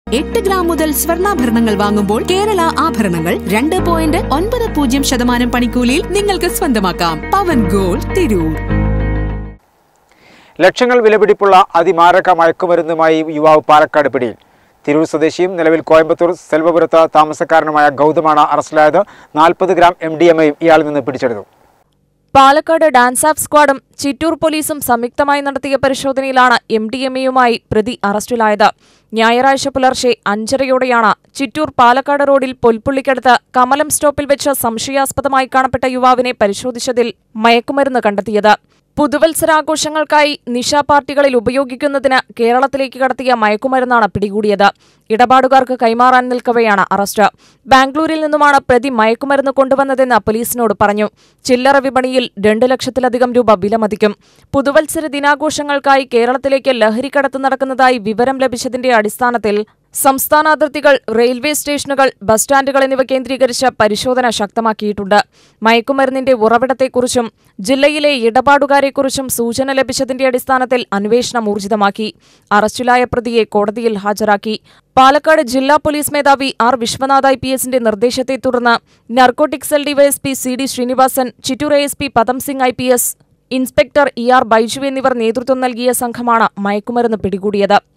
എട്ട് ഗ്രാം മുതൽ സ്വർണ്ണാഭരണങ്ങൾ വാങ്ങുമ്പോൾ കേരള ആഭരണങ്ങൾ രണ്ട് പോയിന്റ് ഒൻപത് പൂജ്യം ശതമാനം പണിക്കൂലിയിൽ നിങ്ങൾക്ക് സ്വന്തമാക്കാം പവൻ ഗോൾഡ് തിരൂർ ലക്ഷങ്ങൾ വിലപിടിപ്പുള്ള അതിമാരക മയക്കുമരുന്നുമായി യുവാവ് പാലക്കാട് പിടിയിൽ തിരൂർ സ്വദേശിയും നിലവിൽ കോയമ്പത്തൂർ സെൽവപുരത്ത് താമസക്കാരനുമായ ഗൗതമാണ് അറസ്റ്റിലായത് നാൽപ്പത് ഗ്രാം എം ഡി എം ഐയും ഇയാളിൽ നിന്ന് പിടിച്ചെടുത്തു പാലക്കാട് ഡാൻസ് ആപ്പ് സ്ക്വാഡും ചിറ്റൂർ പോലീസും സംയുക്തമായി നടത്തിയ പരിശോധനയിലാണ് എം ഡി എം എയുമായി പ്രതി അറസ്റ്റിലായത് ഞായറാഴ്ച പുലർച്ചെ അഞ്ചരയോടെയാണ് ചിറ്റൂർ പാലക്കാട് റോഡിൽ പൊൽപ്പുള്ളിക്കടുത്ത് കമലം സ്റ്റോപ്പിൽ വെച്ച് സംശയാസ്പദമായി കാണപ്പെട്ട യുവാവിനെ പരിശോധിച്ചതിൽ മയക്കുമരുന്ന് കണ്ടെത്തിയത് പുതുവത്സരാഘോഷങ്ങൾക്കായി നിശാ പാർട്ടികളിൽ ഉപയോഗിക്കുന്നതിന് കേരളത്തിലേക്ക് കടത്തിയ മയക്കുമരുന്നാണ് പിടികൂടിയത് ഇടപാടുകാർക്ക് കൈമാറാൻ നിൽക്കവെയാണ് അറസ്റ്റ് ബാംഗ്ലൂരിൽ നിന്നുമാണ് പ്രതി മയക്കുമരുന്ന് കൊണ്ടുവന്നതെന്ന് പോലീസിനോട് പറഞ്ഞു ചില്ലറ വിപണിയിൽ രണ്ട് ലക്ഷത്തിലധികം രൂപ വിലമതിക്കും പുതുവത്സര ദിനാഘോഷങ്ങൾക്കായി കേരളത്തിലേക്ക് ലഹരിക്കടത്ത് നടക്കുന്നതായി വിവരം ലഭിച്ചതിന്റെ അടിസ്ഥാനത്തിൽ സംസ്ഥാന അതിർത്തികൾ റെയിൽവേ സ്റ്റേഷനുകൾ ബസ് സ്റ്റാൻഡുകൾ എന്നിവ കേന്ദ്രീകരിച്ച് പരിശോധന ശക്തമാക്കിയിട്ടുണ്ട് മയക്കുമരുന്നിന്റെ ഉറവിടത്തെക്കുറിച്ചും ജില്ലയിലെ ഇടപാടുകാരെക്കുറിച്ചും സൂചന ലഭിച്ചതിന്റെ അടിസ്ഥാനത്തിൽ അന്വേഷണം ഊർജിതമാക്കി അറസ്റ്റിലായ പ്രതിയെ കോടതിയിൽ ഹാജരാക്കി പാലക്കാട് ജില്ലാ പോലീസ് മേധാവി ആർ വിശ്വനാഥ് ഐ പി എസിന്റെ നിർദ്ദേശത്തെ തുടർന്ന് narcotic cell DYSP C D Sreenivasan Chittur A S P Padam Singh I P S inspector E R Baiju എന്നിവർ നേതൃത്വം നൽകിയ സംഘമാണ് മയക്കുമരുന്ന് പിടികൂടിയത്